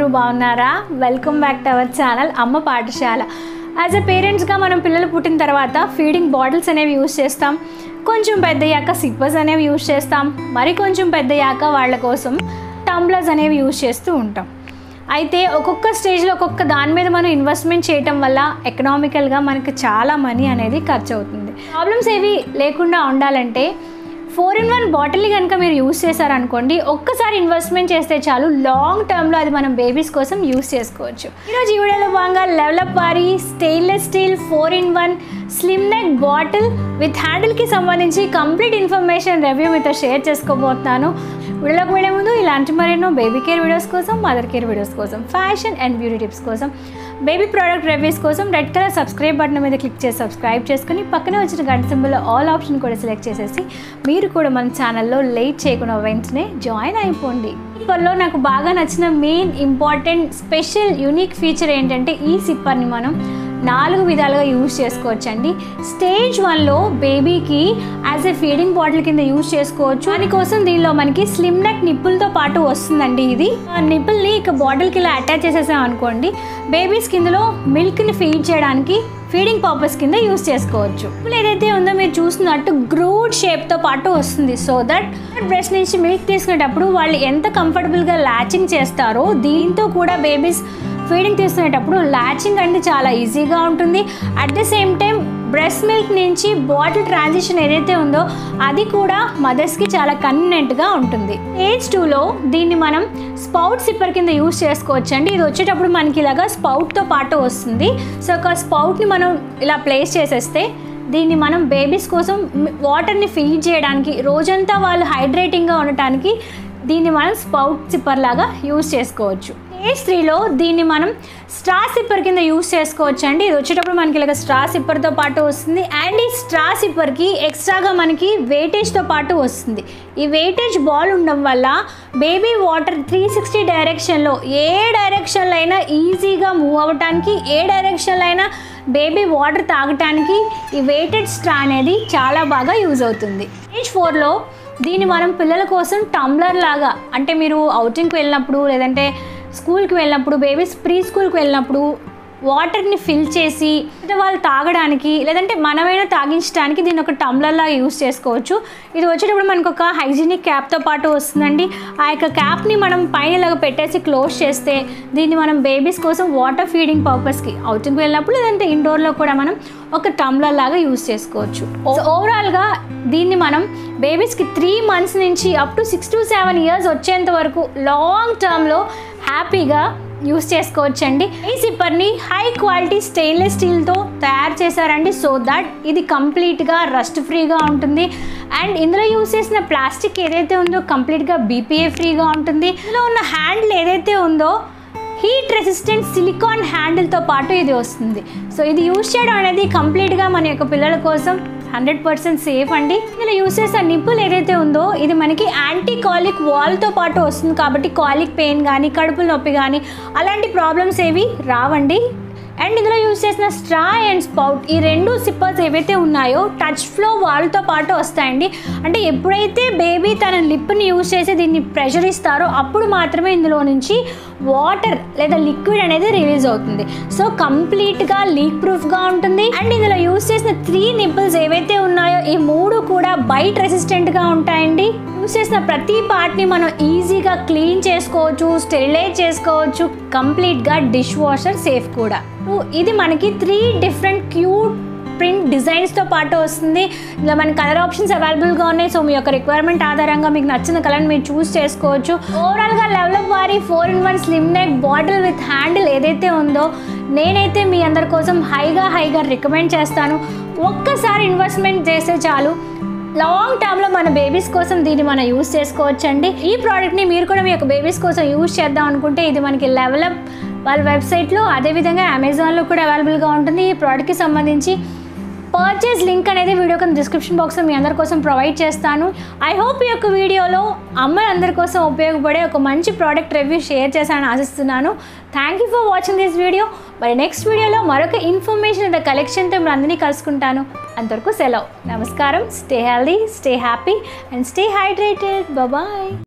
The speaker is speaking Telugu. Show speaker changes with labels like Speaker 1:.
Speaker 1: అందరూ బాగున్నారా welcome back to our channel Amma Pathashala as a పేరెంట్స్గా మనం పిల్లలు పుట్టిన తర్వాత ఫీడింగ్ బాటిల్స్ అనేవి యూస్ చేస్తాం కొంచెం పెద్దయ్యాక సిప్పర్స్ అనేవి యూస్ చేస్తాం మరి కొంచెం పెద్దయ్యాక వాళ్ళ కోసం టంబ్లర్స్ అనేవి యూస్ చేస్తూ ఉంటాం అయితే ఒక్కొక్క స్టేజ్లో ఒక్కొక్క దాని మీద మనం ఇన్వెస్ట్మెంట్ చేయటం వల్ల ఎకనామికల్గా మనకి చాలా మనీ అనేది ఖర్చు అవుతుంది ప్రాబ్లమ్స్ ఏవి లేకుండా ఉండాలంటే ఫోర్ ఇన్ వన్ బాటిల్ని కనుక మీరు యూస్ చేశారనుకోండి ఒక్కసారి ఇన్వెస్ట్మెంట్ చేస్తే చాలు లాంగ్ టర్మ్లో అది మనం బేబీస్ కోసం యూస్ చేసుకోవచ్చు ఈరోజు ఈ వీడియోలో భాగంగా లెవలప్ వారి stainless steel four in one slim neck bottle with హ్యాండిల్కి సంబంధించి కంప్లీట్ ఇన్ఫర్మేషన్ రివ్యూ మీతో షేర్ చేసుకోబోతున్నాను వీడియోలోకి వెళ్ళే ముందు ఇలాంటి మరెన్నో బేబీ కేర్ వీడియోస్ కోసం మదర్ కేర్ వీడియోస్ కోసం ఫ్యాషన్ అండ్ బ్యూటీ టిప్స్ కోసం బేబీ ప్రోడక్ట్ రివ్యూస్ కోసం రెడ్ కలర్ సబ్స్క్రైబ్ బటన్ మీద క్లిక్ చేసి సబ్స్క్రైబ్ చేసుకుని పక్కనే వచ్చిన గంట సింబల్లో ఆల్ ఆప్షన్ కూడా సెలెక్ట్ చేసేసి మీరు కూడా మన ఛానల్లో లేట్ చేయకుండా వెంటనే జాయిన్ అయిపోండి సిప్పర్లో నాకు బాగా నచ్చిన main important special unique feature ఏంటంటే ఈ సిప్పర్ని మనం నాలుగు విధాలుగా యూజ్ చేసుకోవచ్చండి స్టేజ్ వన్లో బేబీకి యాజ్ ఎ ఫీడింగ్ బాటిల్ కింద యూజ్ చేసుకోవచ్చు దానికోసం దీనిలో మనకి స్లిమ్ నెక్ నిప్పులతో పాటు వస్తుందండి ఇది ఆ నిప్పుల్ని ఇక బాటిల్కి ఇలా అటాచ్ చేసేసాం అనుకోండి బేబీస్ కిందలో మిల్క్ని ఫీడ్ చేయడానికి ఫీడింగ్ పర్పస్ కింద యూస్ చేసుకోవచ్చు ఇప్పుడు ఏదైతే ఉందో మీరు చూస్తున్నట్టు గ్రూడ్ షేప్తో పాటు వస్తుంది సో దట్ బ్రెస్ట్ నుంచి మిల్క్ తీసుకునేటప్పుడు వాళ్ళు ఎంత కంఫర్టబుల్గా ల్యాచింగ్ చేస్తారో దీంతో కూడా బేబీస్ ఫీడింగ్ తీసుకునేటప్పుడు ల్యాచింగ్ అంటే చాలా ఈజీగా ఉంటుంది at the same time breast milk నుంచి బాటిల్ ట్రాన్సిషన్ ఏదైతే ఉందో అది కూడా మదర్స్కి చాలా కన్వీనెంట్గా ఉంటుంది ఏజ్ టూలో దీన్ని మనం స్పౌట్ సిప్పర్ కింద యూస్ చేసుకోవచ్చు అండి ఇది వచ్చేటప్పుడు మనకి ఇలాగా స్పౌట్తో పాటు వస్తుంది సో ఒక స్పౌట్ని మనం ఇలా ప్లేస్ చేసేస్తే దీన్ని మనం బేబీస్ కోసం వాటర్ని ఫీడ్ చేయడానికి రోజంతా వాళ్ళు హైడ్రేటింగ్గా ఉండటానికి దీన్ని మనం స్పౌట్ సిప్పర్ లాగా యూస్ చేసుకోవచ్చు ఏజ్ త్రీలో దీన్ని మనం స్ట్రా సిప్పర్ కింద యూస్ చేసుకోవచ్చు అండి ఇది వచ్చేటప్పుడు మనకి ఇలాగ స్ట్రా సిప్పర్తో పాటు వస్తుంది అండ్ ఈ స్ట్రా సిప్పర్కి ఎక్స్ట్రాగా మనకి వెయిటేజ్తో పాటు వస్తుంది ఈ వెయిటేజ్ బాల్ ఉండడం వల్ల బేబీ వాటర్ త్రీ సిక్స్టీ డైరెక్షన్లో ఏ డైరెక్షన్లో అయినా ఈజీగా మూవ్ అవ్వటానికి ఏ డైరెక్షన్లో అయినా బేబీ వాటర్ తాగటానికి ఈ వెయిటెడ్ స్ట్రా అనేది చాలా బాగా యూజ్ అవుతుంది ఏజ్ ఫోర్లో దీన్ని మనం పిల్లల కోసం టంబ్లర్ లాగా అంటే మీరు అవుటింగ్కి వెళ్ళినప్పుడు లేదంటే స్కూల్కి వెళ్ళినప్పుడు బేబీస్ ప్రీ స్కూల్కి వెళ్ళినప్పుడు వాటర్ని ఫిల్ చేసి అంటే వాళ్ళు తాగడానికి లేదంటే మనమైనా తాగించడానికి దీన్ని ఒక టంబ్లర్లా యూస్ చేసుకోవచ్చు ఇది వచ్చేటప్పుడు మనకు ఒక హైజీనిక్ క్యాప్తో పాటు వస్తుందండి ఆ యొక్క క్యాప్ని మనం పైన ఇలాగ పెట్టేసి క్లోజ్ చేస్తే దీన్ని మనం బేబీస్ కోసం వాటర్ ఫీడింగ్ పర్పస్కి అవుటింగ్కి వెళ్ళినప్పుడు లేదంటే ఇండోర్లో కూడా మనం ఒక టంబ్లర్ లాగా యూస్ చేసుకోవచ్చు ఓవరాల్గా దీన్ని మనం బేబీస్కి త్రీ మంత్స్ నుంచి up to six to seven years వచ్చేంత వరకు లాంగ్ టర్మ్లో హ్యాపీగా యూస్ చేసుకోవచ్చండి ఈ సిప్పర్ని హై క్వాలిటీ స్టెయిన్లెస్ స్టీల్తో తయారు చేశారండి సో దట్ ఇది కంప్లీట్గా రస్ట్ ఫ్రీగా ఉంటుంది అండ్ ఇందులో యూస్ చేసిన ప్లాస్టిక్ ఏదైతే ఉందో కంప్లీట్గా బీపీఏ ఫ్రీగా ఉంటుంది ఇందులో ఉన్న హ్యాండిల్ ఏదైతే ఉందో హీట్ రెసిస్టెంట్ సిలికాన్ హ్యాండిల్తో పాటు ఇది వస్తుంది సో ఇది యూస్ చేయడం అనేది కంప్లీట్గా మన యొక్క పిల్లల కోసం హండ్రెడ్ పర్సెంట్ సేఫ్ అండి ఇందులో యూస్ చేసే నిప్పులు ఏదైతే ఉందో ఇది మనకి యాంటీ కాలిక్ వాల్తో పాటు వస్తుంది కాబట్టి కాలిక్ పెయిన్ కానీ కడుపుల నొప్పి కానీ అలాంటి ప్రాబ్లమ్స్ ఏవి రావండి అండ్ ఇందులో యూస్ చేసిన స్ట్రా అండ్ స్పౌట్ ఈ రెండు సిప్పర్స్ ఏవైతే ఉన్నాయో టచ్ ఫ్లో వాళ్ళతో పాటు వస్తాయండి అంటే ఎప్పుడైతే బేబీ తన లిప్ని యూస్ చేసి దీన్ని ప్రెషర్ ఇస్తారో అప్పుడు మాత్రమే ఇందులో నుంచి వాటర్ లేదా లిక్విడ్ అనేది రిలీజ్ అవుతుంది సో కంప్లీట్గా లీక్ ప్రూఫ్గా ఉంటుంది అండ్ ఇందులో యూస్ చేసిన త్రీ నిప్పుల్స్ ఏవైతే ఉన్నాయో ఈ మూడు కూడా బైట్ రెసిస్టెంట్గా ఉంటాయండి యూస్ చేసిన ప్రతి పార్ట్ని మనం ఈజీగా క్లీన్ చేసుకోవచ్చు స్టెరిలైజ్ చేసుకోవచ్చు కంప్లీట్గా డిష్ వాషర్ సేఫ్ కూడా ఇది మనకి త్రీ డిఫరెంట్ క్యూట్ ప్రింట్ డిజైన్స్తో పాటు వస్తుంది ఇలా మన కలర్ ఆప్షన్స్ అవైలబుల్గా ఉన్నాయి సో మీ యొక్క రిక్వైర్మెంట్ ఆధారంగా మీకు నచ్చిన కలర్ని మీరు చూస్ చేసుకోవచ్చు ఓవరాల్గా లెవలప్ వారి four in one slim neck bottle with handle ఏదైతే ఉందో నేనైతే మీ అందరి కోసం హైగా హైగా రికమెండ్ చేస్తాను ఒక్కసారి ఇన్వెస్ట్మెంట్ చేస్తే చాలు లాంగ్ టర్మ్లో మన బేబీస్ కోసం దీన్ని మనం యూస్ చేసుకోవచ్చండి ఈ ప్రోడక్ట్ని మీరు కూడా మీ యొక్క బేబీస్ కోసం యూస్ చేద్దాం అనుకుంటే ఇది మనకి లెవలప్ వాళ్ళ వెబ్సైట్లో అదేవిధంగా అమెజాన్లో కూడా అవైలబుల్గా ఉంటుంది ఈ ప్రోడక్ట్కి సంబంధించి పర్చేస్ లింక్ అనేది వీడియో కింద డిస్క్రిప్షన్ బాక్స్లో మీ అందరి కోసం ప్రొవైడ్ చేస్తాను ఐ హోప్ ఈ యొక్క వీడియోలో అమ్మలందరి కోసం ఉపయోగపడే ఒక మంచి ప్రోడక్ట్ రివ్యూ షేర్ చేశానని ఆశిస్తున్నాను thank you for watching this video మరి నెక్స్ట్ వీడియోలో మరొక ఇన్ఫర్మేషన్ లేదా కలెక్షన్తో మిమ్మల్ని అందరినీ కలుసుకుంటాను అంతవరకు సెలవు నమస్కారం stay healthy stay happy and stay hydrated bye